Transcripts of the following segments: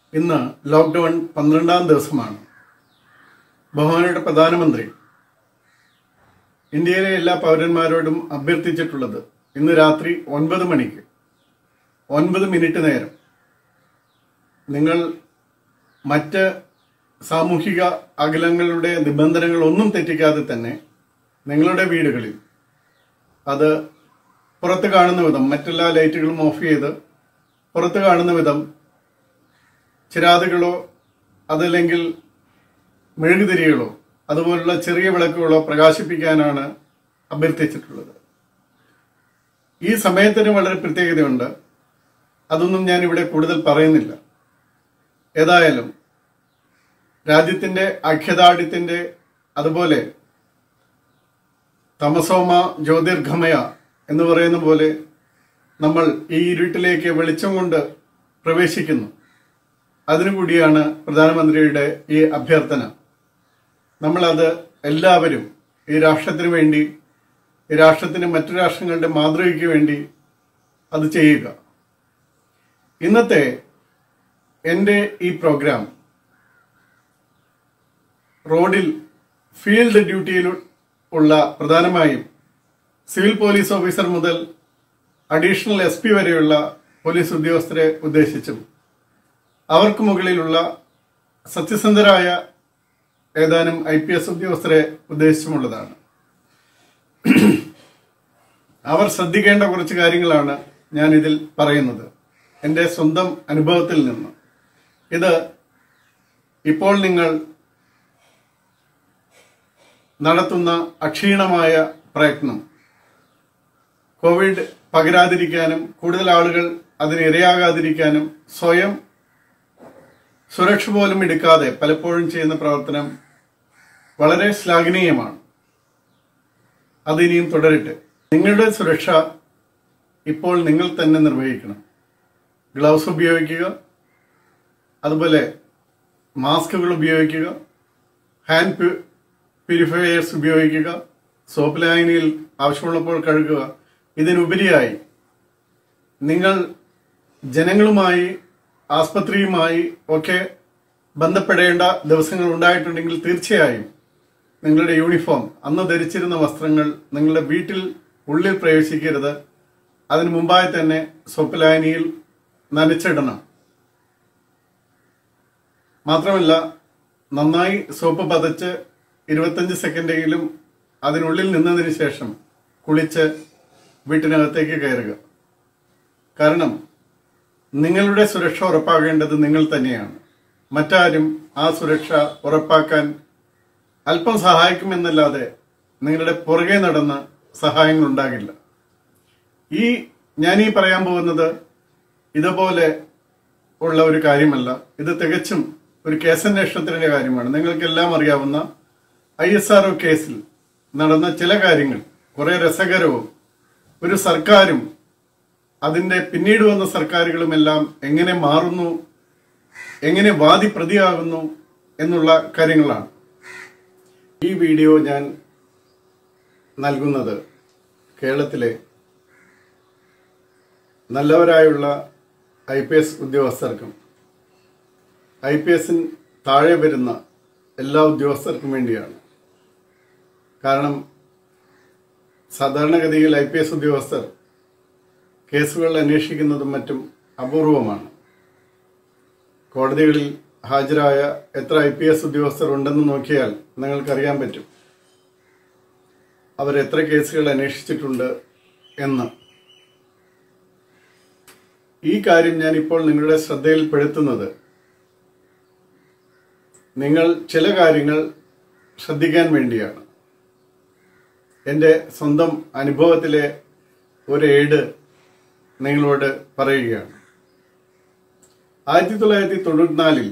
ഇന്ന് ലോക്ക്ഡൗൺ പന്ത്രണ്ടാം ദിവസമാണ് ബഹുമാനയുടെ പ്രധാനമന്ത്രി ഇന്ത്യയിലെ എല്ലാ പൗരന്മാരോടും അഭ്യർത്ഥിച്ചിട്ടുള്ളത് ഇന്ന് രാത്രി ഒൻപത് മണിക്ക് ഒൻപത് മിനിറ്റ് നേരം നിങ്ങൾ മറ്റ് സാമൂഹിക അകലങ്ങളുടെ നിബന്ധനകൾ ഒന്നും തെറ്റിക്കാതെ തന്നെ നിങ്ങളുടെ വീടുകളിൽ അത് പുറത്ത് കാണുന്ന വിധം മറ്റെല്ലാ ലൈറ്റുകളും ഓഫ് ചെയ്ത് പുറത്ത് കാണുന്ന വിധം ചിരാതുകളോ അതല്ലെങ്കിൽ മെഴുകുതിരികളോ അതുപോലുള്ള ചെറിയ വിളക്കുകളോ പ്രകാശിപ്പിക്കാനാണ് അഭ്യർത്ഥിച്ചിട്ടുള്ളത് ഈ സമയത്തിന് വളരെ പ്രത്യേകതയുണ്ട് അതൊന്നും ഞാൻ ഇവിടെ കൂടുതൽ പറയുന്നില്ല ഏതായാലും രാജ്യത്തിന്റെ ഐക്യദാർഢ്യത്തിന്റെ അതുപോലെ തമസോമ ജ്യോതിർഗമയ എന്ന് പറയുന്ന പോലെ നമ്മൾ ഈ ഇരുട്ടിലേക്ക് വെളിച്ചം കൊണ്ട് പ്രവേശിക്കുന്നു അതിനു കൂടിയാണ് പ്രധാനമന്ത്രിയുടെ ഈ അഭ്യർത്ഥന നമ്മളത് എല്ലാവരും ഈ രാഷ്ട്രത്തിന് വേണ്ടി ഈ രാഷ്ട്രത്തിന് മറ്റു രാഷ്ട്രങ്ങളുടെ മാതൃകയ്ക്ക് വേണ്ടി അത് ചെയ്യുക ഇന്നത്തെ എൻ്റെ ഈ പ്രോഗ്രാം റോഡിൽ ഫീൽഡ് ഡ്യൂട്ടിയിൽ ഉള്ള പ്രധാനമായും സിവിൽ പോലീസ് ഓഫീസർ മുതൽ അഡീഷണൽ എസ് പി വരെയുള്ള പോലീസ് ഉദ്യോഗസ്ഥരെ ഉദ്ദേശിച്ചും അവർക്ക് മുകളിലുള്ള സത്യസന്ധരായ ഏതാനും ഐ പി എസ് ഉദ്യോഗസ്ഥരെ ഉദ്ദേശിച്ചുമുള്ളതാണ് അവർ ശ്രദ്ധിക്കേണ്ട കുറച്ച് കാര്യങ്ങളാണ് ഞാൻ ഇതിൽ പറയുന്നത് എൻ്റെ സ്വന്തം അനുഭവത്തിൽ നിന്ന് ഇത് ഇപ്പോൾ നിങ്ങൾ നടത്തുന്ന അക്ഷീണമായ പ്രയത്നം കോവിഡ് പകരാതിരിക്കാനും കൂടുതൽ ആളുകൾ അതിന് ഇരയാകാതിരിക്കാനും സ്വയം സുരക്ഷ പോലും എടുക്കാതെ പലപ്പോഴും ചെയ്യുന്ന പ്രവർത്തനം വളരെ ശ്ലാഘനീയമാണ് അത് ഇനിയും തുടരട്ടെ നിങ്ങളുടെ സുരക്ഷ ഇപ്പോൾ നിങ്ങൾ തന്നെ നിർവഹിക്കണം ഗ്ലൗസ് ഉപയോഗിക്കുക അതുപോലെ മാസ്കുകൾ ഉപയോഗിക്കുക ഹാൻഡ് പ്യൂരിഫയേഴ്സ് ഉപയോഗിക്കുക സോപ്പ് ലായനിയിൽ ആവശ്യമുള്ളപ്പോൾ കഴുകുക ഇതിനുപരിയായി നിങ്ങൾ ജനങ്ങളുമായി ആസ്പത്രിയുമായി ഒക്കെ ബന്ധപ്പെടേണ്ട ദിവസങ്ങൾ ഉണ്ടായിട്ടുണ്ടെങ്കിൽ തീർച്ചയായും നിങ്ങളുടെ യൂണിഫോം അന്ന് ധരിച്ചിരുന്ന വസ്ത്രങ്ങൾ നിങ്ങളുടെ വീട്ടിൽ ഉള്ളിൽ പ്രവേശിക്കരുത് അതിനു മുമ്പായി തന്നെ സോപ്പ് ലായനിയിൽ നനച്ചിടണം മാത്രമല്ല നന്നായി സോപ്പ് പതച്ച് ഇരുപത്തഞ്ച് സെക്കൻഡെങ്കിലും അതിനുള്ളിൽ നിന്നതിന് ശേഷം കുളിച്ച് വീട്ടിനകത്തേക്ക് കയറുക കാരണം നിങ്ങളുടെ സുരക്ഷ ഉറപ്പാക്കേണ്ടത് നിങ്ങൾ തന്നെയാണ് മറ്റാരും ആ സുരക്ഷ ഉറപ്പാക്കാൻ അല്പം സഹായിക്കുമെന്നല്ലാതെ നിങ്ങളുടെ പുറകെ നടന്ന് സഹായങ്ങൾ ഉണ്ടാകില്ല ഈ ഞാൻ ഈ പറയാൻ പോകുന്നത് ഇതുപോലെ ഉള്ള ഒരു കാര്യമല്ല ഇത് തികച്ചും ഒരു കേസന്വേഷണത്തിന്റെ കാര്യമാണ് നിങ്ങൾക്കെല്ലാം അറിയാവുന്ന ഐ എസ് ആർ കേസിൽ നടന്ന ചില കാര്യങ്ങൾ കുറെ രസകരവും ഒരു സർക്കാരും അതിന്റെ പിന്നീട് വന്ന സർക്കാരുകളുമെല്ലാം എങ്ങനെ മാറുന്നു എങ്ങനെ വാദി പ്രതിയാകുന്നു എന്നുള്ള കാര്യങ്ങളാണ് ഈ വീഡിയോ ഞാൻ നൽകുന്നത് കേരളത്തിലെ നല്ലവരായുള്ള ഐ പി എസ് ഉദ്യോഗസ്ഥർക്കും ഐ പി എസിന് താഴെ വരുന്ന എല്ലാ ഉദ്യോഗസ്ഥർക്കും വേണ്ടിയാണ് കാരണം സാധാരണഗതിയിൽ ഐ പി എസ് ഉദ്യോഗസ്ഥർ കേസുകൾ അന്വേഷിക്കുന്നതും മറ്റും അപൂർവമാണ് കോടതികളിൽ ഹാജരായ എത്ര ഐ പി എസ് ഉദ്യോഗസ്ഥർ ഉണ്ടെന്ന് നോക്കിയാൽ നിങ്ങൾക്കറിയാൻ പറ്റും അവർ എത്ര കേസുകൾ അന്വേഷിച്ചിട്ടുണ്ട് എന്ന് ഈ കാര്യം ഞാൻ ഇപ്പോൾ നിങ്ങളുടെ ശ്രദ്ധയിൽപ്പെടുത്തുന്നത് നിങ്ങൾ ചില കാര്യങ്ങൾ ശ്രദ്ധിക്കാൻ വേണ്ടിയാണ് എൻ്റെ സ്വന്തം അനുഭവത്തിലെ ഒരു ഏട് നിങ്ങളോട് പറയുകയാണ് ആയിരത്തി തൊള്ളായിരത്തി തൊണ്ണൂറ്റിനാലിൽ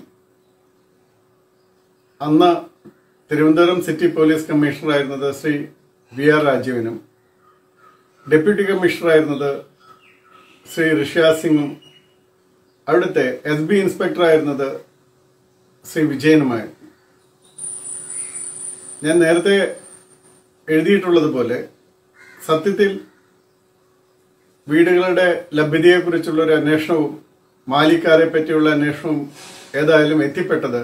അന്ന് തിരുവനന്തപുരം സിറ്റി പോലീസ് കമ്മീഷണറായിരുന്നത് ശ്രീ വി ആർ രാജീവനും ഡെപ്യൂട്ടി കമ്മീഷണറായിരുന്നത് ശ്രീ ഋഷ്യാ സിംഗും അവിടുത്തെ എസ് ബി ഇൻസ്പെക്ടറായിരുന്നത് ശ്രീ വിജയനുമായിരുന്നു ഞാൻ നേരത്തെ എഴുതിയിട്ടുള്ളതുപോലെ സത്യത്തിൽ വീടുകളുടെ ലഭ്യതയെക്കുറിച്ചുള്ള ഒരു അന്വേഷണവും മാലിക്കാരെ പറ്റിയുള്ള അന്വേഷണവും ഏതായാലും എത്തിപ്പെട്ടത്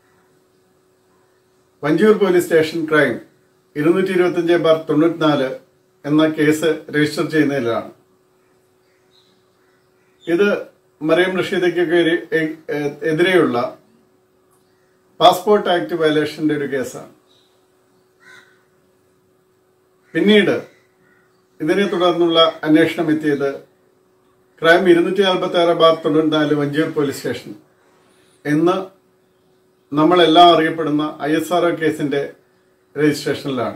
വഞ്ചൂർ പോലീസ് സ്റ്റേഷൻ ക്രൈം ഇരുന്നൂറ്റി ഇരുപത്തിയഞ്ച് ബാർ തൊണ്ണൂറ്റിനാല് എന്ന കേസ് രജിസ്റ്റർ ചെയ്യുന്നതിലാണ് ഇത് മറിയം റഷീദയ്ക്കൊക്കെ എതി- എ- എ- എതിരെയുള്ള പാസ്പോർട്ട് ആക്ട് വയലേഷന്റെ ഒരു കേസാണ് പിന്നീട് ഇതിനെ തുടർന്നുള്ള അന്വേഷണം എത്തിയത് ക്രൈം ഇരുന്നൂറ്റി നാൽപ്പത്തി ആറ് ബാർ തൊണ്ണൂറ്റിനാല് വഞ്ചിയൂർ പോലീസ് സ്റ്റേഷൻ എന്ന് നമ്മളെല്ലാം അറിയപ്പെടുന്ന ഐ എസ് ആർ കേസിന്റെ രജിസ്ട്രേഷനിലാണ്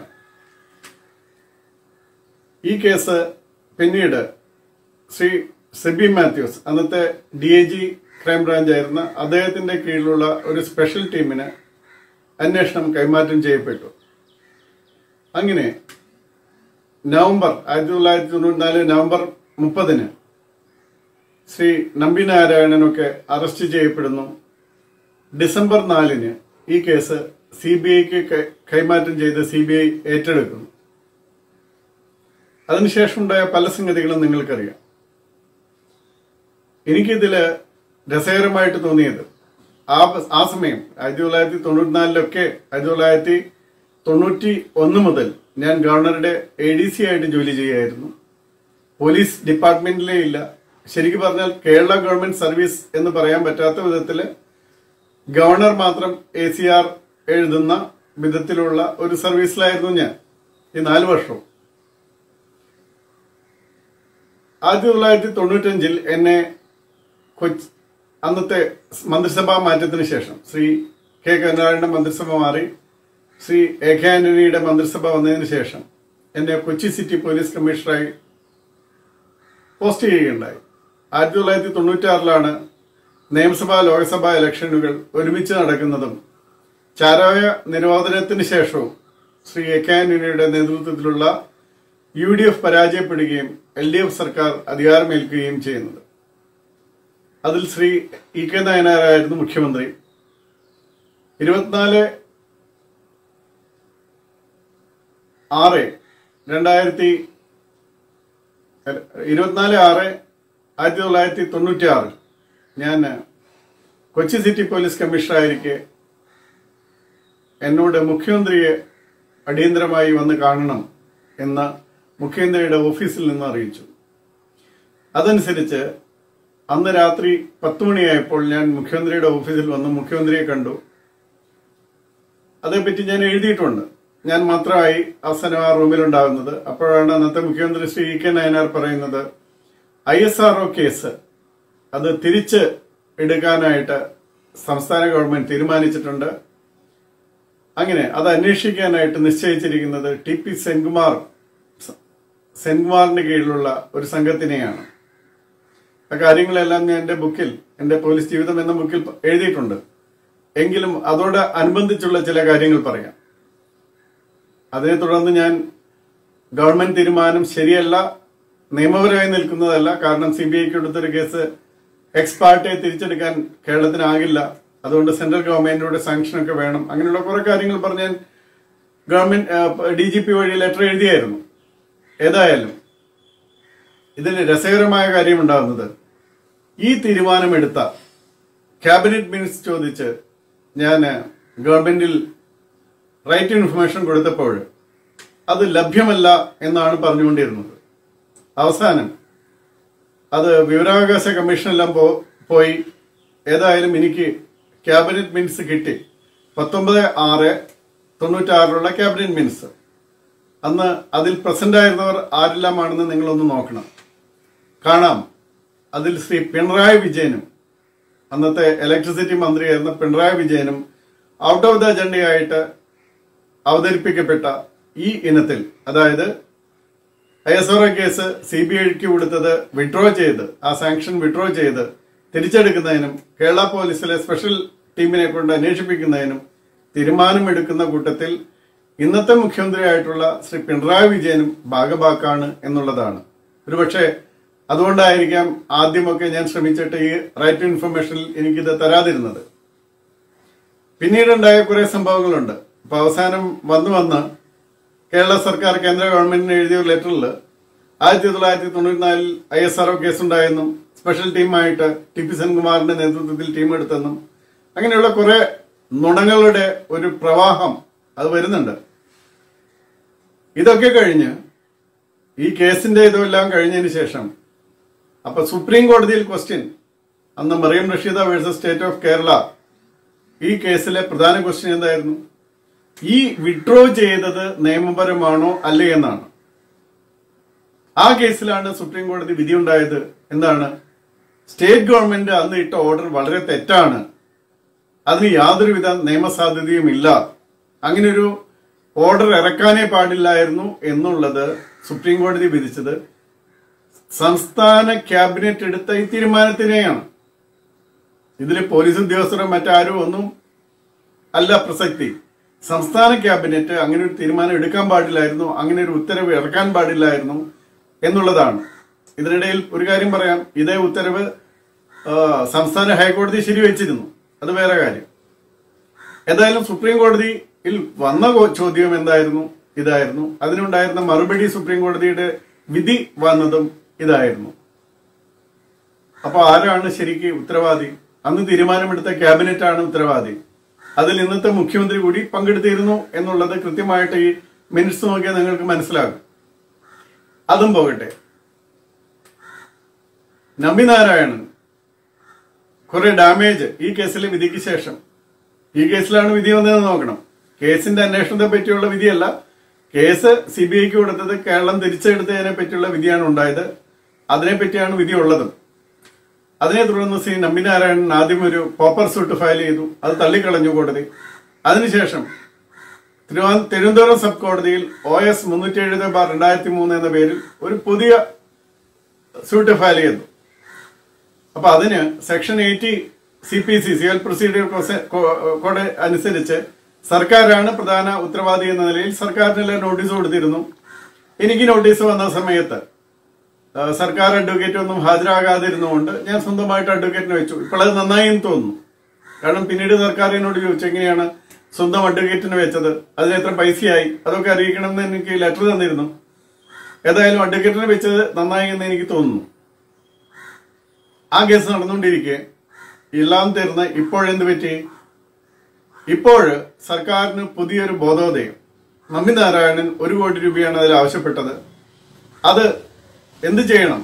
ഈ കേസ് പിന്നീട് ശ്രീ സിബി മാത്യൂസ് അന്നത്തെ ഡി ഐ ജി ക്രൈംബ്രാഞ്ച് ആയിരുന്ന അദ്ദേഹത്തിന്റെ കീഴിലുള്ള ഒരു സ്പെഷ്യൽ ടീമിന് അന്വേഷണം കൈമാറ്റം ചെയ്യപ്പെട്ടു അങ്ങനെ നവംബർ ആയിരത്തി തൊള്ളായിരത്തി തൊണ്ണൂറ്റിനാല് നവംബർ മുപ്പതിന് ശ്രീ നമ്പി നാരായണനൊക്കെ അറസ്റ്റ് ചെയ്യപ്പെടുന്നു ഡിസംബർ നാലിന് ഈ കേസ് സി ബി ഐക്ക് കൈമാറ്റം ചെയ്ത് സി ബി ഐ ഏറ്റെടുക്കുന്നു അതിനുശേഷം ഉണ്ടായ പല സംഗതികളും നിങ്ങൾക്കറിയാം എനിക്കിതില് രസകരമായിട്ട് തോന്നിയത് ആ ആ സമയം ആയിരത്തി തൊള്ളായിരത്തി തൊണ്ണൂറ്റിനാലിലൊക്കെ ആയിരത്തി തൊള്ളായിരത്തി തൊണ്ണൂറ്റി ഒന്ന് മുതൽ ഞാൻ ഗവർണറുടെ എ ഡി സി ആയിട്ട് ജോലി ചെയ്യായിരുന്നു പോലീസ് ഡിപ്പാർട്ട്മെന്റിലേ ഇല്ല ശരിക്കും പറഞ്ഞാൽ കേരള ഗവൺമെന്റ് സർവീസ് എന്ന് പറയാൻ പറ്റാത്ത വിധത്തില് ഗവർണർ മാത്രം എ സി ആർ എഴുതുന്ന വിധത്തിലുള്ള ഒരു സർവീസിലായിരുന്നു ഞാൻ ഈ നാല് വർഷവും ആയിരത്തി തൊള്ളായിരത്തി തൊണ്ണൂറ്റഞ്ചിൽ എന്നെ കൊച്ചി അന്നത്തെ മന്ത്രിസഭാ മാറ്റത്തിന് ശേഷം ശ്രീ കെ കരുണാകരന്റെ മന്ത്രിസഭ മാറി ശ്രീ എ കെ ആന്റണിയുടെ മന്ത്രിസഭ വന്നതിന് ശേഷം എന്നെ കൊച്ചി സിറ്റി പോലീസ് കമ്മീഷണറായി പോസ്റ്റ് ചെയ്യുകയുണ്ടായി ആയിരത്തി തൊള്ളായിരത്തി തൊണ്ണൂറ്റാറിലാണ് നിയമസഭാ ലോക്സഭാ ഇലക്ഷനുകൾ ഒരുമിച്ച് നടക്കുന്നതും ചാരായ നിരോധനത്തിന് ശേഷവും ശ്രീ എ കെ ആന്റണിയുടെ നേതൃത്വത്തിലുള്ള യു ഡി എഫ് പരാജയപ്പെടുകയും എൽ ഡി എഫ് സർക്കാർ അധികാരമേൽക്കുകയും ചെയ്യുന്നത് അതിൽ ശ്രീ ഇ കെ നായനാരായിരുന്നു മുഖ്യമന്ത്രി ഇരുപത്തിനാല് ആറ് രണ്ടായിരത്തി ഇരുപത്തിനാല് ആറ് ആയിരത്തി തൊള്ളായിരത്തി തൊണ്ണൂറ്റി ആറിൽ ഞാൻ കൊച്ചി സിറ്റി പോലീസ് കമ്മീഷണറായിരിക്കെ എന്നോട് മുഖ്യമന്ത്രിയെ അടിയന്തരമായി വന്ന് കാണണം എന്ന് മുഖ്യമന്ത്രിയുടെ ഓഫീസിൽ നിന്ന് അറിയിച്ചു അതനുസരിച്ച് അന്ന് രാത്രി പത്ത് മണിയായപ്പോൾ ഞാൻ മുഖ്യമന്ത്രിയുടെ ഓഫീസിൽ വന്ന് മുഖ്യമന്ത്രിയെ കണ്ടു അതേപ്പറ്റി ഞാൻ എഴുതിയിട്ടുണ്ട് ഞാൻ മാത്രമായി അവസാനം ആ റൂമിലുണ്ടാകുന്നത് അപ്പോഴാണ് അന്നത്തെ മുഖ്യമന്ത്രി ശ്രീ ഇ കെ നയനാർ പറയുന്നത് ഐ എസ് ആർ കേസ് അത് തിരിച്ച് എടുക്കാനായിട്ട് സംസ്ഥാന ഗവൺമെന്റ് തീരുമാനിച്ചിട്ടുണ്ട് അങ്ങനെ അത് അന്വേഷിക്കാനായിട്ട് നിശ്ചയിച്ചിരിക്കുന്നത് ടി പി സെൻകുമാർ സെൻകുമാറിന്റെ കീഴിലുള്ള ഒരു സംഘത്തിനെയാണ് ആ കാര്യങ്ങളെല്ലാം ഞാൻ എന്റെ ബുക്കിൽ എന്റെ പോലീസ് ജീവിതം എന്ന ബുക്കിൽ എഴുതിയിട്ടുണ്ട് എങ്കിലും അതോട് അനുബന്ധിച്ചുള്ള ചില കാര്യങ്ങൾ പറയാം അതിനെ തുടർന്ന് ഞാൻ ഗവൺമെന്റ് തീരുമാനം ശരിയല്ല നിയമപരമായി നിൽക്കുന്നതല്ല കാരണം സി ബി ഐക്ക് കൊടുത്തൊരു കേസ് എക്സ് പാർട്ടിയെ തിരിച്ചെടുക്കാൻ കേരളത്തിനാകില്ല അതുകൊണ്ട് സെൻട്രൽ ഗവൺമെന്റിന്റെ സാങ്ഷൻ ഒക്കെ വേണം അങ്ങനെയുള്ള കുറെ കാര്യങ്ങൾ പറഞ്ഞ് ഞാൻ ഗവൺമെന്റ് ഡി ജി പി വഴി ലെറ്റർ എഴുതിയായിരുന്നു ഏതായാലും ഇതിൽ രസകരമായ കാര്യമുണ്ടാകുന്നത് ഈ തീരുമാനമെടുത്ത ക്യാബിനറ്റ് മിനിറ്റ്സ് ചോദിച്ച് ഞാൻ ഗവൺമെന്റിൽ റൈറ്റ് ടു ഇൻഫർമേഷൻ കൊടുത്തപ്പോൾ അത് ലഭ്യമല്ല എന്നാണ് പറഞ്ഞുകൊണ്ടിരുന്നത് അവസാനം അത് വിവരാവകാശ കമ്മീഷനെല്ലാം പോ പോയി ഏതായാലും എനിക്ക് ക്യാബിനറ്റ് മിനിറ്റ്സ് കിട്ടി പത്തൊമ്പത് ആറ് തൊണ്ണൂറ്റാറിലുള്ള ക്യാബിനറ്റ് മിനിറ്റ്സ് അന്ന് അതിൽ പ്രസന്റ് ആയിരുന്നവർ ആരെല്ലാമാണെന്ന് നിങ്ങളൊന്ന് നോക്കണം കാണാം അതിൽ ശ്രീ പിണറായി വിജയനും അന്നത്തെ ഇലക്ട്രിസിറ്റി മന്ത്രിയായിരുന്ന പിണറായി വിജയനും ഔട്ട് ഓഫ് ദ അജണ്ടയായിട്ട് അവതരിപ്പിക്കപ്പെട്ട ഈ ഇനത്തിൽ അതായത് I S R case C B ഐക്ക് കൊടുത്തത് വിഡ്രോ ചെയ്ത് ആ സാങ്ഷൻ വിഡ്രോ ചെയ്ത് തിരിച്ചെടുക്കുന്നതിനും കേരള പോലീസിലെ സ്പെഷ്യൽ ടീമിനെ കൊണ്ട് അന്വേഷിപ്പിക്കുന്നതിനും തീരുമാനമെടുക്കുന്ന കൂട്ടത്തിൽ ഇന്നത്തെ മുഖ്യമന്ത്രിയായിട്ടുള്ള ശ്രീ പിണറായി വിജയനും ഭാഗഭാക്കാണ് എന്നുള്ളതാണ് ഒരുപക്ഷെ അതുകൊണ്ടായിരിക്കാം ആദ്യമൊക്കെ ഞാൻ ശ്രമിച്ചിട്ട് ഈ റൈറ്റ് ടു ഇൻഫർമേഷനിൽ എനിക്കിത് തരാതിരുന്നത് പിന്നീടുണ്ടായ കുറെ സംഭവങ്ങളുണ്ട് അപ്പൊ അവസാനം വന്നു വന്ന് കേരള സർക്കാർ കേന്ദ്ര ഗവൺമെന്റിന് എഴുതിയ ഒരു ലെറ്ററിൽ ആയിരത്തി തൊള്ളായിരത്തി തൊണ്ണൂറ്റിനാലിൽ ഐ എസ് ആർ കേസുണ്ടായെന്നും സ്പെഷ്യൽ ടീമായിട്ട് ടി പി സെൻകുമാറിന്റെ നേതൃത്വത്തിൽ ടീം എടുത്തെന്നും അങ്ങനെയുള്ള കുറെ നുണങ്ങളുടെ ഒരു പ്രവാഹം അത് വരുന്നുണ്ട് ഇതൊക്കെ കഴിഞ്ഞ് ഈ കേസിന്റെ ഇതെല്ലാം കഴിഞ്ഞതിന് ശേഷം അപ്പൊ സുപ്രീം കോടതിയിൽ ക്വസ്റ്റ്യൻ അന്ന് Mariam Rasheeda versus state of Kerala ഈ കേസിലെ പ്രധാന ക്വസ്റ്റ്യൻ എന്തായിരുന്നു ഈ വിഡ്രോ ചെയ്തത് നിയമപരമാണോ അല്ലേ എന്നാണ് ആ കേസിലാണ് സുപ്രീം കോടതി വിധി ഉണ്ടായത് എന്താണ് സ്റ്റേറ്റ് ഗവൺമെന്റ് അന്ന് ഇട്ട ഓർഡർ വളരെ തെറ്റാണ് അതിന് യാതൊരുവിധ നിയമസാധ്യതയും ഇല്ല അങ്ങനെ ഒരു ഓർഡർ ഇറക്കാനേ പാടില്ലായിരുന്നു എന്നുള്ളത് സുപ്രീം കോടതി വിധിച്ചത് സംസ്ഥാന ക്യാബിനറ്റ് എടുത്ത ഈ തീരുമാനത്തിനെയാണ് ഇതിൽ പോലീസ് ഉദ്യോഗസ്ഥരോ മറ്റാരും ഒന്നും അല്ല പ്രസക്തി സംസ്ഥാന ക്യാബിനറ്റ് അങ്ങനെ ഒരു തീരുമാനം എടുക്കാൻ പാടില്ലായിരുന്നു അങ്ങനെ ഒരു ഉത്തരവ് ഇറക്കാൻ പാടില്ലായിരുന്നു എന്നുള്ളതാണ് ഇതിനിടയിൽ ഒരു കാര്യം പറയാം ഇതേ ഉത്തരവ് ആ, സംസ്ഥാന ഹൈക്കോടതി ശരിവെച്ചിരുന്നു അത് വേറെ കാര്യം ഏതായാലും സുപ്രീം കോടതിയിൽ വന്ന കോ- ചോദ്യം എന്തായിരുന്നു ഇതായിരുന്നു അതിനുണ്ടായിരുന്ന മറുപടി സുപ്രീം കോടതിയുടെ വിധി വന്നതും ഇതായിരുന്നു അപ്പൊ ആരാണ് ശരിക്ക് ഉത്തരവാദി അന്ന് തീരുമാനമെടുത്ത ക്യാബിനറ്റ് ആണ് ഉത്തരവാദി അതിൽ ഇന്നത്തെ മുഖ്യമന്ത്രി കൂടി പങ്കെടുത്തിരുന്നു എന്നുള്ളത് കൃത്യമായിട്ട് ഈ മിനിറ്റ്സ് നോക്കിയാൽ നിങ്ങൾക്ക് മനസ്സിലാകും അതും പോകട്ടെ നമ്പി നാരായണൻ കുറെ ഡാമേജ് ഈ കേസിലെ വിധിക്ക് ശേഷം ഈ കേസിലാണ് വിധി വന്നതെന്ന് നോക്കണം കേസിന്റെ അന്വേഷണത്തെ പറ്റിയുള്ള വിധിയല്ല കേസ് സി ബി ഐക്ക് കൊടുത്തത് കേരളം തിരിച്ചെടുത്തതിനെ പറ്റിയുള്ള വിധിയാണ് ഉണ്ടായത് അതിനെ പറ്റിയാണ് വിധി ഉള്ളതും അതിനെ തുടർന്ന് ശ്രീ നമ്പിനാരായണൻ ആദ്യം ഒരു പോപ്പർ സൂട്ട് ഫയൽ ചെയ്തു അത് തള്ളിക്കളഞ്ഞു കോടതി അതിനുശേഷം തിരുവന- തിരുവനന്തപുരം സബ് കോടതിയിൽ ഒ എസ് മുന്നൂറ്റി എഴുപത് ബാർ രണ്ടായിരത്തി മൂന്ന് എന്ന പേരിൽ ഒരു പുതിയ സൂട്ട് ഫയൽ ചെയ്തു അപ്പൊ അതിന് section eighty C P C civil procedure code അനുസരിച്ച് സർക്കാരാണ് പ്രധാന ഉത്തരവാദി എന്ന നിലയിൽ സർക്കാരിനെല്ലാം നോട്ടീസ് കൊടുത്തിരുന്നു എനിക്ക് നോട്ടീസ് വന്ന സമയത്ത് ആ, സർക്കാർ അഡ്വക്കേറ്റ് ഒന്നും ഹാജരാകാതിരുന്നുകൊണ്ട് ഞാൻ സ്വന്തമായിട്ട് അഡ്വക്കേറ്റിനെ വെച്ചു ഇപ്പോൾ അത് നന്നായി എന്ന് തോന്നുന്നു കാരണം പിന്നീട് സർക്കാർ എന്നോട് ചോദിച്ചു എങ്ങനെയാണ് സ്വന്തം അഡ്വക്കേറ്റിനെ വെച്ചത് അതിന് എത്ര പൈസയായി അതൊക്കെ അറിയിക്കണമെന്ന് എനിക്ക് ലെറ്റർ തന്നിരുന്നു ഏതായാലും അഡ്വക്കേറ്റിനെ വെച്ചത് നന്നായി എന്ന് എനിക്ക് തോന്നുന്നു ആ കേസ് നടന്നുകൊണ്ടിരിക്കെ എല്ലാം തീർന്ന് ഇപ്പോഴെന്ത് പറ്റി ഇപ്പോൾ സർക്കാരിന് പുതിയൊരു ബോധോദയം നമ്പി നാരായണൻ ഒരു കോടി രൂപയാണ് അതിൽ ആവശ്യപ്പെട്ടത് അത് എന്ത് ചെയ്യണം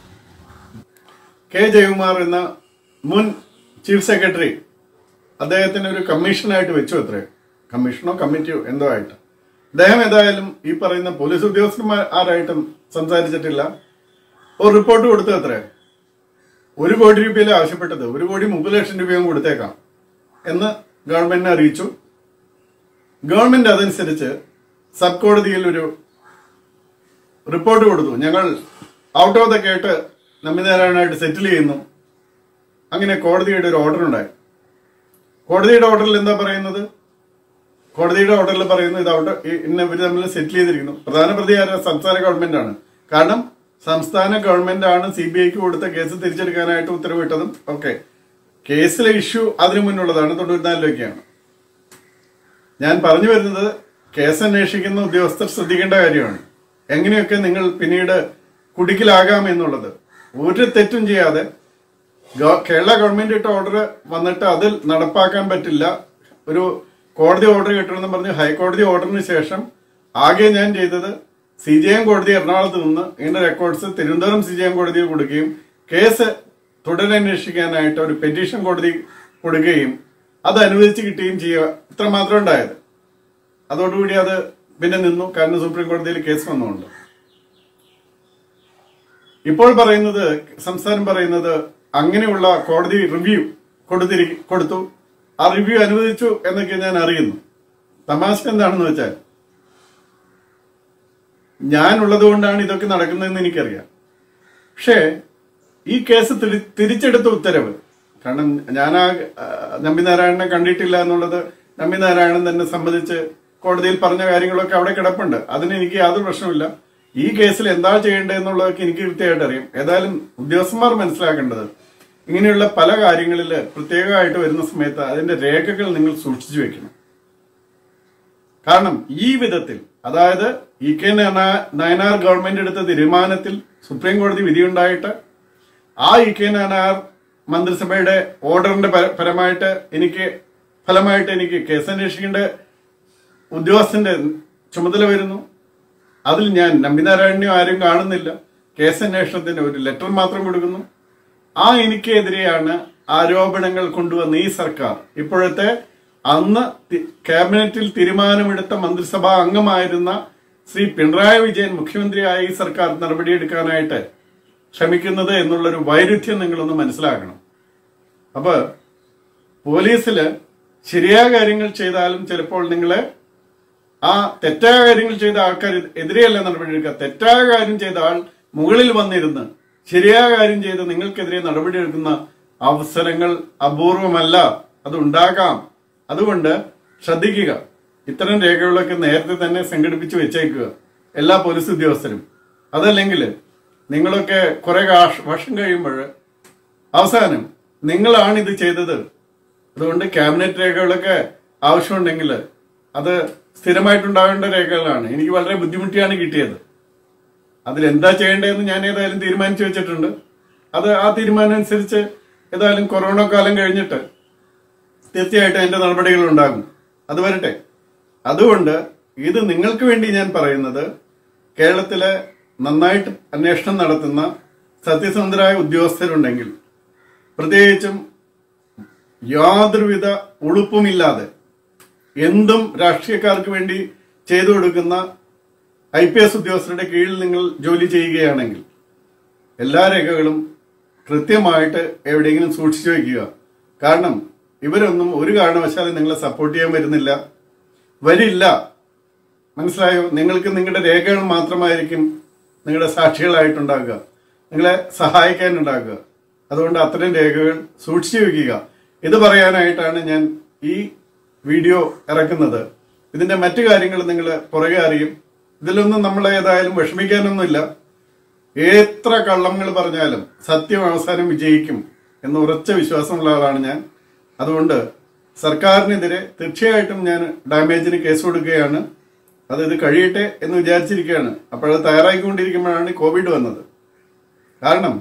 കെ ജയകുമാർ എന്ന മുൻ ചീഫ് സെക്രട്ടറി അദ്ദേഹത്തിന് ഒരു കമ്മീഷനായിട്ട് വെച്ചു അത്രേ കമ്മീഷനോ കമ്മിറ്റിയോ എന്തോ ആയിട്ട് അദ്ദേഹം ഏതായാലും ഈ പറയുന്ന പോലീസ് ഉദ്യോഗസ്ഥന്മാർ ആരായിട്ടും സംസാരിച്ചിട്ടില്ല ഒരു റിപ്പോർട്ട് കൊടുത്തു അത്രേ ഒരു കോടി രൂപയിലെ ആവശ്യപ്പെട്ടത് ഒരു കോടി മുപ്പത് ലക്ഷം രൂപയും കൊടുത്തേക്കാം എന്ന് ഗവൺമെന്റിനെ അറിയിച്ചു ഗവൺമെന്റ് അതനുസരിച്ച് സബ് കോടതിയിൽ ഒരു റിപ്പോർട്ട് കൊടുത്തു ഞങ്ങൾ ഔട്ട് ഓഫ് ദ കേട്ട് നമ്പിനാരായണായിട്ട് സെറ്റിൽ ചെയ്യുന്നു അങ്ങനെ കോടതിയുടെ ഒരു ഓർഡർ ഉണ്ടായി കോടതിയുടെ ഓർഡറിൽ എന്താ പറയുന്നത് കോടതിയുടെ ഓർഡറിൽ പറയുന്നത് ഇത് ഔട്ട് ഇന്ന ഇവർ തമ്മിൽ സെറ്റിൽ ചെയ്തിരിക്കുന്നു പ്രധാന പ്രതി ആരാ സംസ്ഥാന ഗവൺമെന്റ് ആണ് കാരണം സംസ്ഥാന ഗവൺമെന്റ് ആണ് സി ബി ഐക്ക് കൊടുത്ത കേസ് തിരിച്ചെടുക്കാനായിട്ട് ഉത്തരവിട്ടതും ഓക്കെ കേസിലെ ഇഷ്യൂ അതിനു മുന്നുള്ളതാണ് തൊണ്ണൂറ്റിനാലിലൊക്കെയാണ് ഞാൻ പറഞ്ഞു വരുന്നത് കേസ് അന്വേഷിക്കുന്ന ഉദ്യോഗസ്ഥർ ശ്രദ്ധിക്കേണ്ട കാര്യമാണ് എങ്ങനെയൊക്കെ നിങ്ങൾ പിന്നീട് കുടുക്കിലാകാം എന്നുള്ളത് ഒരു തെറ്റും ചെയ്യാതെ ഗവ- കേരള ഗവൺമെന്റ് ഇട്ട ഓർഡർ വന്നിട്ട് അതിൽ നടപ്പാക്കാൻ പറ്റില്ല ഒരു കോടതി ഓർഡർ കിട്ടണമെന്ന് പറഞ്ഞ് ഹൈക്കോടതി ഓർഡറിന് ശേഷം ആകെ ഞാൻ ചെയ്തത് സി ജി എം കോടതി എറണാകുളത്ത് നിന്ന് ഇതിന്റെ records Thiruvananthapuram C J M കോടതിയിൽ കൊടുക്കുകയും കേസ് തുടരന്വേഷിക്കാനായിട്ട് ഒരു പെറ്റീഷൻ കോടതി കൊടുക്കുകയും അത് അനുവദിച്ച് കിട്ടുകയും ചെയ്യുക ഇത്ര മാത്രം ഉണ്ടായത് അതോടുകൂടി അത് പിന്നെ നിന്നു കാരണം സുപ്രീം കോടതിയിൽ കേസ് വന്നുകൊണ്ട് ഇപ്പോൾ പറയുന്നത് സംസ്ഥാനം പറയുന്നത് അങ്ങനെയുള്ള കോടതി റിവ്യൂ കൊടുത്തിരി കൊടുത്തു ആ റിവ്യൂ അനുവദിച്ചു എന്നൊക്കെ ഞാൻ അറിയുന്നു തമാശ എന്താണെന്ന് വെച്ചാൽ ഞാൻ ഉള്ളത് കൊണ്ടാണ് ഇതൊക്കെ നടക്കുന്നതെന്ന് എനിക്കറിയാം പക്ഷേ ഈ കേസ് തിരി- തിരിച്ചെടുത്ത ഉത്തരവ് കാരണം ഞാൻ ആ ആ, നമ്പിനാരായണനെ കണ്ടിട്ടില്ല എന്നുള്ളത് നമ്പിനാരായണൻ തന്നെ സംബന്ധിച്ച് കോടതിയിൽ പറഞ്ഞ കാര്യങ്ങളൊക്കെ അവിടെ കിടപ്പുണ്ട് അതിന് എനിക്ക് യാതൊരു പ്രശ്നമില്ല ഈ കേസിൽ എന്താ ചെയ്യേണ്ടത് എന്നുള്ളതൊക്കെ എനിക്ക് കൃത്യമായിട്ട് അറിയാം ഏതായാലും ഉദ്യോഗസ്ഥന്മാർ മനസ്സിലാക്കേണ്ടത് ഇങ്ങനെയുള്ള പല കാര്യങ്ങളിൽ പ്രത്യേകമായിട്ട് വരുന്ന സമയത്ത് അതിന്റെ രേഖകൾ നിങ്ങൾ സൂക്ഷിച്ചു വെക്കണം കാരണം ഈ വിധത്തിൽ അതായത് ഇ കെ നയനാ- നയനാർ ഗവൺമെന്റ് എടുത്ത തീരുമാനത്തിൽ സുപ്രീം കോടതി വിധിയുണ്ടായിട്ട് ആ ഇ കെ നയനാർ മന്ത്രിസഭയുടെ ഓർഡറിന്റെ പര- പരമായിട്ട് എനിക്ക് ഫലമായിട്ട് എനിക്ക് കേസ് അന്വേഷിക്കേണ്ട ഉദ്യോഗസ്ഥന്റെ ചുമതല വരുന്നു അതിൽ ഞാൻ നമ്പിനാരായണനെയോ ആരും കാണുന്നില്ല കേസ് അന്വേഷണത്തിന് ഒരു ലെറ്റർ മാത്രം കൊടുക്കുന്നു ആ എനിക്കെതിരെയാണ് ആരോപണങ്ങൾ കൊണ്ടുവന്ന ഈ സർക്കാർ ഇപ്പോഴത്തെ അന്ന് തി- ക്യാബിനറ്റിൽ തീരുമാനമെടുത്ത മന്ത്രിസഭാ അംഗമായിരുന്ന ശ്രീ പിണറായി വിജയൻ മുഖ്യമന്ത്രിയായ ഈ സർക്കാർ നടപടിയെടുക്കാനായിട്ട് ശ്രമിക്കുന്നത് എന്നുള്ളൊരു വൈരുദ്ധ്യം നിങ്ങളൊന്ന് മനസ്സിലാക്കണം അപ്പൊ പോലീസില് ശരിയായ കാര്യങ്ങൾ ചെയ്താലും ചിലപ്പോൾ നിങ്ങളെ ആ തെറ്റായ കാര്യങ്ങൾ ചെയ്ത ആൾക്കാർ എതിരെയല്ല നടപടിയെടുക്കുക തെറ്റായ കാര്യം ചെയ്ത ആൾ മുകളിൽ വന്നിരുന്ന് ശരിയായ കാര്യം ചെയ്ത് നിങ്ങൾക്കെതിരെ നടപടിയെടുക്കുന്ന അവസരങ്ങൾ അപൂർവമല്ല അത് ഉണ്ടാകാം അതുകൊണ്ട് ശ്രദ്ധിക്കുക ഇത്തരം രേഖകളൊക്കെ നേരത്തെ തന്നെ സംഘടിപ്പിച്ച് വെച്ചേക്കുക എല്ലാ പോലീസ് ഉദ്യോഗസ്ഥരും അതല്ലെങ്കിൽ നിങ്ങളൊക്കെ കുറെ കാഷ്- വർഷം കഴിയുമ്പോൾ അവസാനം നിങ്ങളാണ് ഇത് ചെയ്തത് അതുകൊണ്ട് ക്യാബിനറ്റ് രേഖകളൊക്കെ ആവശ്യമുണ്ടെങ്കിൽ അത് സ്ഥിരമായിട്ടുണ്ടാകേണ്ട രേഖകളാണ് എനിക്ക് വളരെ ബുദ്ധിമുട്ടിയാണ് കിട്ടിയത് അതിലെന്താ ചെയ്യേണ്ടതെന്ന് ഞാൻ ഏതായാലും തീരുമാനിച്ചു വെച്ചിട്ടുണ്ട് അത് ആ തീരുമാനം അനുസരിച്ച് ഏതായാലും കൊറോണ കാലം കഴിഞ്ഞിട്ട് തീർച്ചയായിട്ടും അതിന്റെ നടപടികൾ ഉണ്ടാകും അത് വരട്ടെ അതുകൊണ്ട് ഇത് നിങ്ങൾക്ക് വേണ്ടി ഞാൻ പറയുന്നത് കേരളത്തിലെ നന്നായിട്ട് അന്വേഷണം നടത്തുന്ന സത്യസന്ധരായ ഉദ്യോഗസ്ഥരുണ്ടെങ്കിൽ പ്രത്യേകിച്ചും യാതൊരുവിധ ഉളുപ്പുമില്ലാതെ എന്തും രാഷ്ട്രീയക്കാർക്ക് വേണ്ടി ചെയ്തു കൊടുക്കുന്ന ഐ പി എസ് ഉദ്യോഗസ്ഥരുടെ കീഴിൽ നിങ്ങൾ ജോലി ചെയ്യുകയാണെങ്കിൽ എല്ലാ രേഖകളും കൃത്യമായിട്ട് എവിടെയെങ്കിലും സൂക്ഷിച്ചു വയ്ക്കുക കാരണം ഇവരൊന്നും ഒരു കാരണവശാലും നിങ്ങളെ സപ്പോർട്ട് ചെയ്യാൻ വരുന്നില്ല വരില്ല മനസ്സിലായോ നിങ്ങൾക്ക് നിങ്ങളുടെ രേഖകൾ മാത്രമായിരിക്കും നിങ്ങളുടെ സാക്ഷികളായിട്ടുണ്ടാകുക നിങ്ങളെ സഹായിക്കാനുണ്ടാകുക അതുകൊണ്ട് അത്തരം രേഖകൾ സൂക്ഷിച്ചു വെക്കുക ഇത് പറയാനായിട്ടാണ് ഞാൻ ഈ വീഡിയോ ഇറക്കുന്നത് ഇതിന്റെ മറ്റു കാര്യങ്ങൾ നിങ്ങൾ പുറകെ അറിയും ഇതിലൊന്നും നമ്മൾ ഏതായാലും വിഷമിക്കാനൊന്നുമില്ല എത്ര കള്ളങ്ങൾ പറഞ്ഞാലും സത്യം അവസാനം വിജയിക്കും എന്ന് ഉറച്ച വിശ്വാസമുള്ള ആളാണ് ഞാൻ അതുകൊണ്ട് സർക്കാരിനെതിരെ തീർച്ചയായിട്ടും ഞാൻ ഡാമേജിന് കേസ് കൊടുക്കുകയാണ് അത് ഇത് കഴിയട്ടെ എന്ന് വിചാരിച്ചിരിക്കുകയാണ് അപ്പോഴത് തയ്യാറായിക്കൊണ്ടിരിക്കുമ്പോഴാണ് കോവിഡ് വന്നത് കാരണം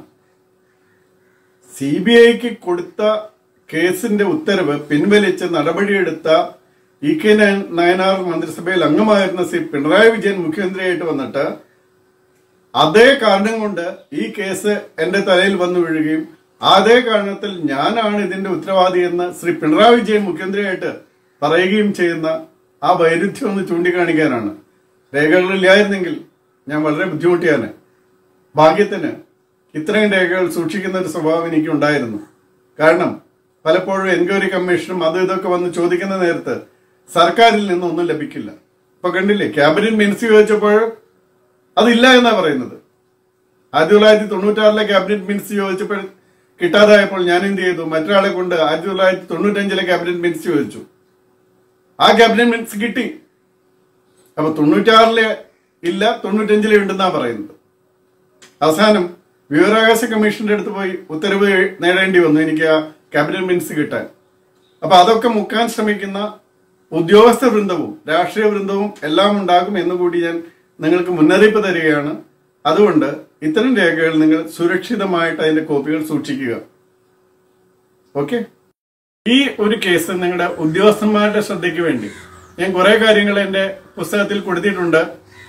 സി ബി ഐക്ക് കൊടുത്ത കേസിന്റെ ഉത്തരവ് പിൻവലിച്ച് നടപടിയെടുത്ത ഇ കെ നയ- നയനാർ മന്ത്രിസഭയിൽ അംഗമായിരുന്ന ശ്രീ പിണറായി വിജയൻ മുഖ്യമന്ത്രിയായിട്ട് വന്നിട്ട് അതേ കാരണം കൊണ്ട് ഈ കേസ് എന്റെ തലയിൽ വന്നു വീഴുകയും അതേ കാരണത്തിൽ ഞാനാണ് ഇതിന്റെ ഉത്തരവാദി എന്ന് ശ്രീ പിണറായി വിജയൻ മുഖ്യമന്ത്രിയായിട്ട് പറയുകയും ചെയ്യുന്ന ആ വൈരുദ്ധ്യം ഒന്ന് ചൂണ്ടിക്കാണിക്കാനാണ് രേഖകളില്ലായിരുന്നെങ്കിൽ ഞാൻ വളരെ ബുദ്ധിമുട്ടിയാണ് ഭാഗ്യത്തിന് ഇത്രയും രേഖകൾ സൂക്ഷിക്കുന്ന ഒരു സ്വഭാവം എനിക്ക് ഉണ്ടായിരുന്നു കാരണം പലപ്പോഴും എൻക്വയറി കമ്മീഷനും അത് ഇതൊക്കെ വന്ന് ചോദിക്കുന്ന നേരത്ത് സർക്കാരിൽ നിന്നൊന്നും ലഭിക്കില്ല ഇപ്പൊ കണ്ടില്ലേ ക്യാബിനറ്റ് മിനിസ്റ്റർ ചോദിച്ചപ്പോൾ അതില്ല എന്നാ പറയുന്നത് ആയിരത്തി തൊള്ളായിരത്തി തൊണ്ണൂറ്റാറിലെ ക്യാബിനറ്റ് മിനിസ്റ്റർ ചോദിച്ചപ്പോൾ കിട്ടാതായപ്പോൾ ഞാൻ എന്ത് ചെയ്തു മറ്റൊരാളെ കൊണ്ട് ആയിരത്തി തൊള്ളായിരത്തി തൊണ്ണൂറ്റഞ്ചിലെ ക്യാബിനറ്റ് മിനിസ്റ്റർ ചോദിച്ചു ആ ക്യാബിനറ്റ് മിനിസ്റ്റർ കിട്ടി അപ്പൊ തൊണ്ണൂറ്റാറിലെ ഇല്ല തൊണ്ണൂറ്റഞ്ചിലെ ഉണ്ടെന്നാ പറയുന്നത് അവസാനം വിവരാവകാശ കമ്മീഷന്റെ അടുത്ത് പോയി ഉത്തരവ് നേടേണ്ടി വന്നു എനിക്ക് ആ ക്യാബിനറ്റ് മിനിറ്റ്സ് കിട്ടാൻ അപ്പൊ അതൊക്കെ മുക്കാൻ ശ്രമിക്കുന്ന ഉദ്യോഗസ്ഥ വൃന്ദവും രാഷ്ട്രീയ വൃന്ദവും എല്ലാം ഉണ്ടാകും എന്നുകൂടി ഞാൻ നിങ്ങൾക്ക് മുന്നറിയിപ്പ് തരികയാണ് അതുകൊണ്ട് ഇത്തരം രേഖകൾ നിങ്ങൾ സുരക്ഷിതമായിട്ട് അതിന്റെ കോപ്പികൾ സൂക്ഷിക്കുക ഓക്കെ ഈ ഒരു കേസ് നിങ്ങളുടെ ഉദ്യോഗസ്ഥന്മാരുടെ ശ്രദ്ധയ്ക്ക് വേണ്ടി ഞാൻ കുറെ കാര്യങ്ങൾ എന്റെ പുസ്തകത്തിൽ കൊടുത്തിട്ടുണ്ട്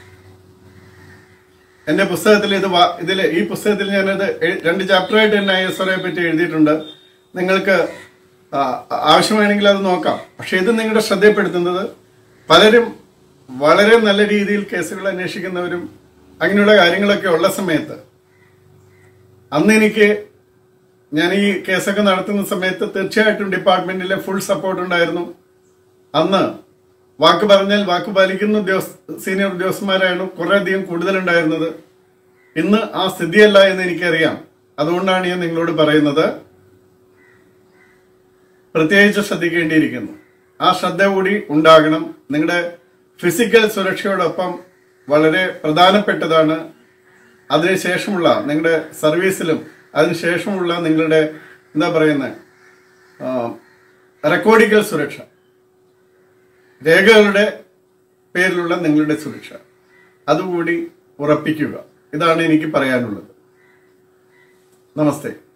എന്റെ പുസ്തകത്തിൽ ഇത് വാ- ഇതില് ഈ പുസ്തകത്തിൽ ഞാനത് എഴ്- രണ്ട് ചാപ്റ്ററായിട്ട് തന്നെ ഐ എസ് പറ്റി എഴുതിയിട്ടുണ്ട് നിങ്ങൾക്ക് ആ, ആവശ്യമാണെങ്കിൽ അത് നോക്കാം പക്ഷെ ഇത് നിങ്ങളുടെ ശ്രദ്ധയപ്പെടുത്തുന്നത് പലരും വളരെ നല്ല രീതിയിൽ കേസുകൾ അന്വേഷിക്കുന്നവരും അങ്ങനെയുള്ള കാര്യങ്ങളൊക്കെ ഉള്ള സമയത്ത് അന്ന് എനിക്ക് ഞാൻ ഈ കേസൊക്കെ നടത്തുന്ന സമയത്ത് തീർച്ചയായിട്ടും ഡിപ്പാർട്ട്മെന്റിലെ ഫുൾ സപ്പോർട്ട് ഉണ്ടായിരുന്നു അന്ന് വാക്ക് പറഞ്ഞാൽ വാക്ക് പാലിക്കുന്ന ഉദ്യോഗസ്ഥ സീനിയർ ഉദ്യോഗസ്ഥന്മാരാണ് കുറേയധികം കൂടുതലുണ്ടായിരുന്നത് ഇന്ന് ആ സ്ഥിതിയല്ല എന്ന് എനിക്കറിയാം അതുകൊണ്ടാണ് ഞാൻ നിങ്ങളോട് പറയുന്നത് പ്രത്യേകിച്ച് ശ്രദ്ധിക്കേണ്ടിയിരിക്കുന്നു ആ ശ്രദ്ധ കൂടി ഉണ്ടാകണം നിങ്ങളുടെ ഫിസിക്കൽ സുരക്ഷയോടൊപ്പം വളരെ പ്രധാനപ്പെട്ടതാണ് അതിനുശേഷമുള്ള നിങ്ങളുടെ സർവീസിലും അതിനുശേഷമുള്ള നിങ്ങളുടെ എന്താ പറയുന്നത് റെക്കോർഡിക്കൽ സുരക്ഷ രേഖകളുടെ പേരിലുള്ള നിങ്ങളുടെ സുരക്ഷ അതുകൂടി ഉറപ്പിക്കുക ഇതാണ് എനിക്ക് പറയാനുള്ളത് നമസ്തേ